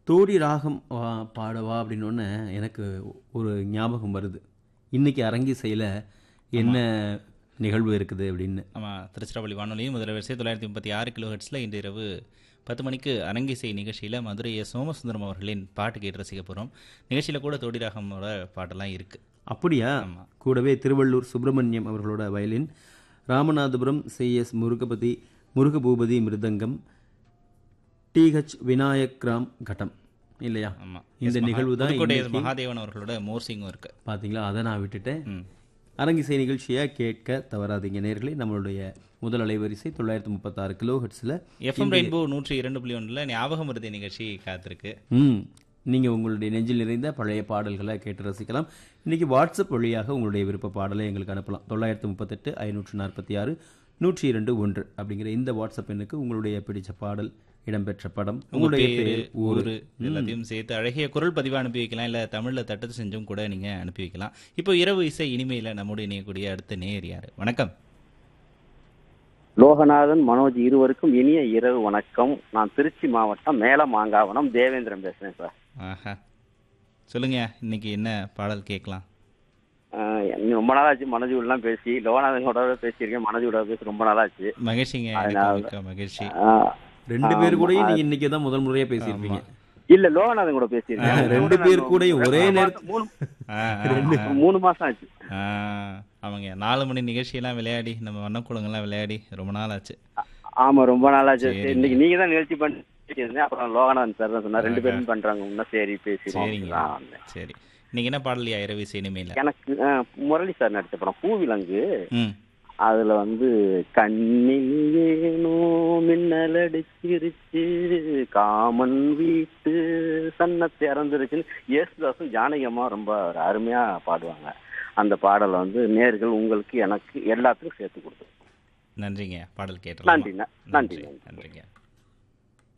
தோடி ராகம் வா பாடவா அப்படின்னோடனே எனக்கு ஒரு ஞாபகம் வருது இன்னைக்கு அரங்கிசையில் என்ன நிகழ்வு இருக்குது அப்படின்னு ஆமாம் திருச்சிராப்பள்ளி வானொலியும் முதல் வரிசை தொள்ளாயிரத்தி முப்பத்தி ஆறு கிலோ ஹெட்ஸில் இன்று இரவு பத்து மணிக்கு அரங்கிசை நிகழ்ச்சியில் மதுரை எஸ் சோமசுந்தரம் அவர்களின் பாட்டு கேட்டு ரசிக்க போகிறோம் நிகழ்ச்சியில் கூட தோடி ராகமோட பாட்டெல்லாம் இருக்குது அப்படியா ஆமா. கூடவே திருவள்ளூர் சுப்பிரமணியம் அவர்களோட violin Ramanathapuram C S Murugapathi Murugabhupathi mridangam T H Vinayak Ram ghatam இல்லையா ஆமாம் இந்த நிகழ்வு தான் புதுக்கோட்டை இன்னைக்கு- மகாதேவன் அவர்களோட மோர்சிங்கும் இருக்குது பாத்தீங்களா அதை நான் விட்டுட்டேன் ம் அரங்கிசை நிகழ்ச்சியை கேட்க தவறாதீங்க நேர்களே நம்மளுடைய முதல் அலைவரிசை தொள்ளாயிரத்தி முப்பத்தாறு கிலோ ஹெட்ஸில் எஃப்எம் ரெயின்போ நூற்றி இரண்டு புள்ளி ஒன்றில் ஞாபகம் மருதி நிகழ்ச்சி காத்திருக்கு ம் நீங்கள் உங்களுடைய நெஞ்சில் நிறைந்த பழைய பாடல்களை கேட்டு ரசிக்கலாம் இன்னைக்கு வாட்ஸ்அப் வழியாக உங்களுடைய விருப்ப பாடலை எங்களுக்கு அனுப்பலாம் தொள்ளாயிரத்து முப்பத்தெட்டு ஐநூற்று நாற்பத்தி ஆறு நூற்றி இரண்டு ஒன்று அப்படிங்கிற இந்த வாட்ஸ்அப் எண்ணுக்கு உங்களுடைய பிடிச்ச பாடல் இடம்பெற்ற படம் உங்க உங்களுடைய பேரு பேர் ஊர் ஊரு எல்லாத்தையும் சேர்த்து அழகிய குரல் பதிவாக அனுப்பி வைக்கலாம் இல்லை தமிழில் தட்டத்து செஞ்சும் கூட நீங்கள் அனுப்பி வைக்கலாம் இப்போ இரவு இசை இனிமையில் நம்முடைய இணையக்கூடிய அடுத்த நேர் யார் வணக்கம் லோகநாதன் மனோஜ் இருவருக்கும் இனிய இரவு வணக்கம் நான் திருச்சி மாவட்டம் மேல மாங்காவனம் தேவேந்திரன் பேசுறேன் சார் ஆஹா சொல்லுங்க இன்னைக்கு என்ன பாடல் கேட்கலாம் ஆஹ் இன்னும் ரொம்ப நாளாச்சு மனோஜோடலாம் பேசி லோகநாதனோட பேசியிருக்கேன் மனோஜோட பேசி ரொம்ப நாளாச்சு மகிழ்ச்சிங்க அதனால- எனக்கு மிக்க மகிழ்ச்சி ஆஹ் ரெண்டு பேர் ஆமா. கூடயும் நீங்க இன்னைக்கு தான் முதல் முறையா பேசியிருப்பீங்க இல்ல லோகநாதன் கூட பேசியிருக்கேன் ஆ, ரெண்டு பேர் கூடயும் ஒரே நேரத்துல- மூணு ஆ, ஆ, ஆ. மூணு மாசம் ஆச்சு ஆ, ஆமாங்க நாலு மணி நிகழ்ச்சியெல்லாம் விளையாடி நம்ம வண்ணக்குளங்கள்லாம் விளையாடி ரொம்ப நாள் ஆச்சு ஆமா ரொம்ப நாளாச்சு சரிங்க. சரி, இன்னைக்கு நீங்க தான் நிகழ்ச்சி பண்ணி அப்புறம் லோகநாதன் சார் தான் சொன்னார் ரெண்டு பேரும் பண்றாங்க இன்னும் சரி பேசிடுவோம் சரிங்க நான் வந்தேன். சரி இன்னைக்கு என்ன பாடல் இரவு இசை இனிமையில் எனக்கு ஆஹ், முரளி சார் நடிச்ச படம் பூவிலங்கு ம் அதுல வந்து கண்ணில் ஏனோ மின்னல் அடிச்சிருச்சு காமன் வீட்டு சன்ன திறந்துருச்சுன்னு இயேசுதாசும் ஜானகி அம்மா ரொம்ப ஒரு அருமையா பாடுவாங்க அந்த பாடலை வந்து நேர்கள் உங்களுக்கு எனக்கு எல்லாத்துக்கும் சேர்த்து கொடுத்து நன்றிங்க பாடல் கேட்டலாம் நன்றி நன்றி நன்றிங்க